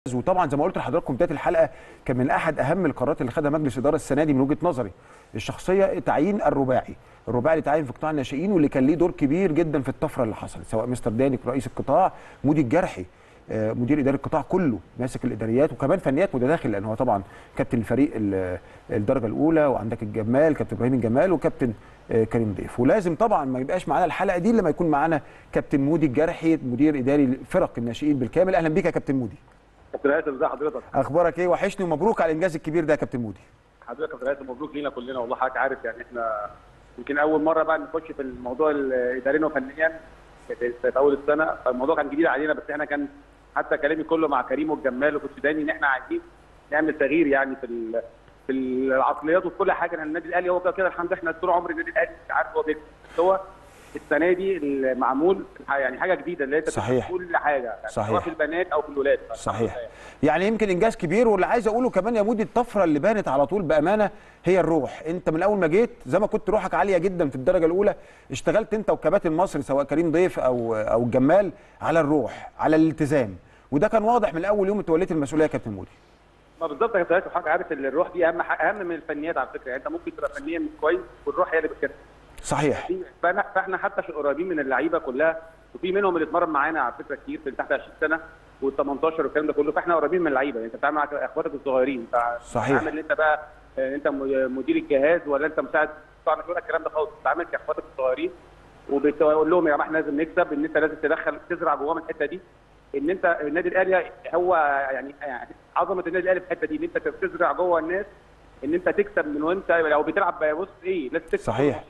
وطبعا زي ما قلت لحضراتكم بدايه الحلقه كان من احد اهم القرارات اللي خدها مجلس الاداره السنه دي من وجهه نظري الشخصيه تعيين الرباعي الرباعي اللي تعين في قطاع الناشئين واللي كان ليه دور كبير جدا في الطفره اللي حصلت سواء مستر داني رئيس القطاع مودي الجرحي آه، مدير اداري القطاع كله ماسك الاداريات وكمان فنيات متداخل لان هو طبعا كابتن الفريق ال- الدرجه الاولى وعندك الجمال كابتن ابراهيم الجمال وكابتن آه، كريم ضيف ولازم طبعا ما يبقاش معانا الحلقه دي الا لما يكون معانا كابتن مودي الجرحي مدير اداري فرق الناشئين بالكامل اهلا بيك يا كابتن مودي كابتن هيثم ازي حضرتك؟ اخبارك ايه وحشني ومبروك على الانجاز الكبير ده يا كابتن مودي حضرتك كابتن هيثم مبروك لينا كلنا والله حضرتك عارف يعني احنا يمكن اول مره بقى نخش في الموضوع الاداريا وفنيا في في اول السنه فالموضوع كان جديد علينا بس احنا كان حتى كلامي كله مع كريم والجمال والسوداني ان احنا عايزين نعمل تغيير يعني في ال- في العقليات وفي كل حاجه لان النادي الاهلي هو كده كده الحمد لله احنا طول عمر النادي الاهلي مش عارف هو بيكسب بس هو السنه دي المعمول يعني حاجه جديده اللي هي تبقى صحيح. في كل حاجه يعني صحيح. سواء في البنات او في الولاد صحيح يعني يمكن انجاز كبير واللي عايز اقوله كمان يا مودي الطفره اللي بانت على طول بامانه هي الروح انت من اول ما جيت زي ما كنت روحك عاليه جدا في الدرجه الاولى اشتغلت انت وكباتن مصر سواء كريم ضيف او او الجمال على الروح على الالتزام وده كان واضح من اول يوم توليت المسؤوليه يا كابتن مودي ما بالظبط يا كابتن حضرتك عارف ان الروح دي اهم حاجه اهم من الفنيات على فكره يعني انت ممكن تبقى فنيا مش كويس والروح هي اللي بتكسب صحيح فاحنا فاحنا حتى عشان قريبين من اللعيبه كلها وفي منهم اللي اتمرن معانا على فكره كتير في تحت 20 سنه وال18 والكلام ده كله فاحنا قريبين من اللعيبه يعني انت بتتعامل مع اخواتك الصغيرين انت صحيح. بتتعامل انت بقى آه، انت م- مدير الجهاز ولا انت مساعد طبعا مش هقول لك الكلام ده خالص بتتعامل كاخواتك الصغيرين وبتقول لهم يا جماعه احنا لازم نكسب ان انت لازم تدخل تزرع جواهم الحته دي ان انت النادي الاهلي هو يعني يعني عظمه النادي الاهلي في الحته دي ان انت تزرع جوه الناس ان انت تكسب من وانت لو بتلعب بص ايه لازم تكسب صحيح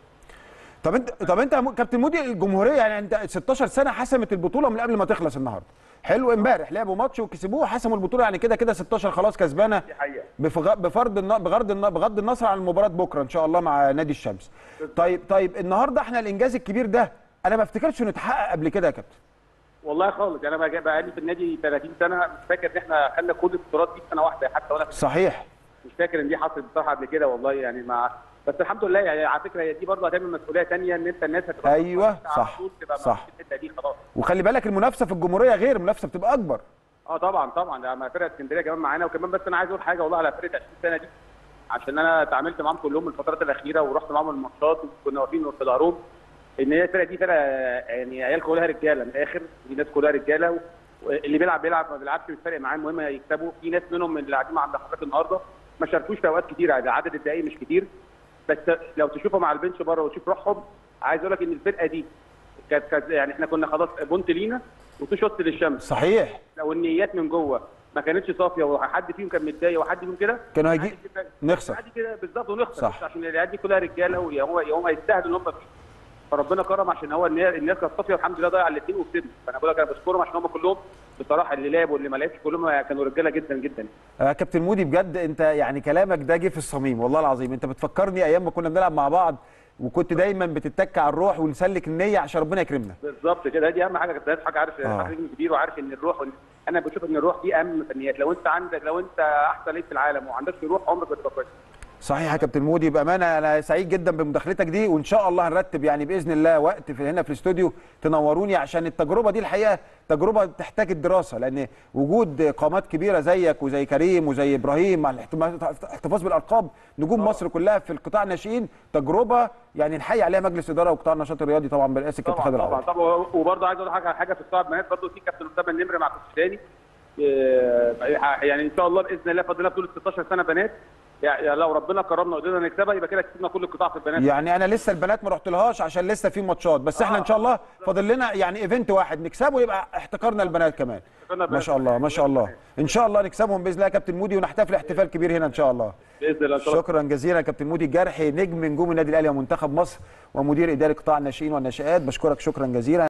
طب انت طب انت يا م- كابتن مودي الجمهوريه يعني انت 16 سنه حسمت البطوله من قبل ما تخلص النهارده حلو امبارح لعبوا ماتش وكسبوه وحسموا البطوله يعني كده كده 16 خلاص كسبانه دي حقيقه بفغ- بفرض الن- بغرض الن- بغض النصر عن المباراه بكره ان شاء الله مع نادي الشمس طيب طيب النهارده احنا الانجاز الكبير ده انا ما افتكرش انه اتحقق قبل كده يا كابتن والله خالص يعني انا بقى بقى لي في النادي 30 سنه مش فاكر ان احنا خدنا كل البطولات دي في سنه واحده حتى وانا في صحيح مش فاكر ان دي حصلت بصراحه قبل كده والله يعني مع بس الحمد لله يعني على فكره هي دي برضه هتعمل مسؤوليه ثانيه ان انت الناس هتبقى أيوة، على صح، طول تبقى صح. في الحته دي خلاص وخلي بالك المنافسه في الجمهوريه غير المنافسه بتبقى اكبر اه طبعا طبعا ده مع فرقه اسكندريه كمان معانا وكمان بس انا عايز اقول حاجه والله على فرقه 20 سنه دي عشان انا اتعاملت معاهم كلهم الفترات الاخيره ورحت معاهم الماتشات وكنا واقفين في ظهرهم ان هي الفرقه دي فرقه يعني عيال كلها رجاله من الاخر دي ناس كلها رجاله اللي بيلعب بيلعب ما بيلعبش مش فارق معاه المهم يكسبوا في ناس منهم من اللي قاعدين عند حضرتك النهارده ما شاركوش في اوقات كتير عادي عدد الدقائق مش كتير بس لو تشوفهم على البنش بره وتشوف روحهم عايز اقول لك ان الفرقه دي كانت كانت- يعني احنا كنا خلاص بونت لينا وتو شوت للشمس صحيح لو النيات من جوه ما كانتش صافيه وحد فيهم كان متضايق وحد فيهم كده كانوا هيجي عادي كده- نخسر. عادي كده بالظبط ونخسر صح. بس عشان العيال دي كلها رجاله ويا هو يا هم يستاهلوا ان هم فيه فربنا كرم عشان هو الناس الناس كانت صافيه والحمد لله ضيع الاثنين وكسبنا فانا بقول لك انا بشكرهم عشان هم كلهم بصراحه اللي لعب واللي ما لعبش كلهم كانوا رجاله جدا جدا آه كابتن مودي بجد انت يعني كلامك ده جه في الصميم والله العظيم انت بتفكرني ايام ما كنا بنلعب مع بعض وكنت دايما بتتك على الروح ونسلك النيه عشان ربنا يكرمنا بالظبط كده دي اهم حاجه كابتن حاجه عارف آه. حاجه كبير وعارف ان الروح انا بشوف ان الروح دي اهم فنيات لو انت عندك لو انت احسن لعيب في العالم وما عندكش روح عمرك ما تبقى كويس صحيح يا كابتن مودي بامانه انا سعيد جدا بمداخلتك دي وان شاء الله هنرتب يعني باذن الله وقت في هنا في الاستوديو تنوروني عشان التجربه دي الحقيقه تجربه تحتاج الدراسه لان وجود قامات كبيره زيك وزي كريم وزي ابراهيم مع الاحتما- الاحتفاظ بالالقاب نجوم مصر كلها في القطاع الناشئين تجربه يعني نحيي عليها مجلس اداره وقطاع النشاط الرياضي طبعا برئاسه الكابتن طبعا خالد طبعا العوضي طبعا وبرضه عايز اقول حاجه على حاجه في القطاع البنات برضه في كابتن اسامه النمر مع كابتن تاني يعني ان شاء الله باذن الله فاضل لنا بطوله 16 سنه بنات يعني لو ربنا كرمنا وقدرنا نكسبها يبقى كده كسبنا كل القطاع في البنات يعني انا لسه البنات ما رحتلهاش عشان لسه في ماتشات بس احنا ان شاء الله فاضل لنا يعني ايفنت واحد نكسبه يبقى احتكرنا البنات كمان احتكرنا ما البنات شاء الله ما شاء الله ان شاء الله نكسبهم باذن الله يا كابتن مودي ونحتفل احتفال كبير هنا ان شاء الله باذن الله إن شاء الله. شكرا جزيلا يا كابتن مودي الجرحي نجم نجوم النادي الاهلي ومنتخب مصر ومدير اداري قطاع الناشئين والناشئات بشكرك شكرا جزيلا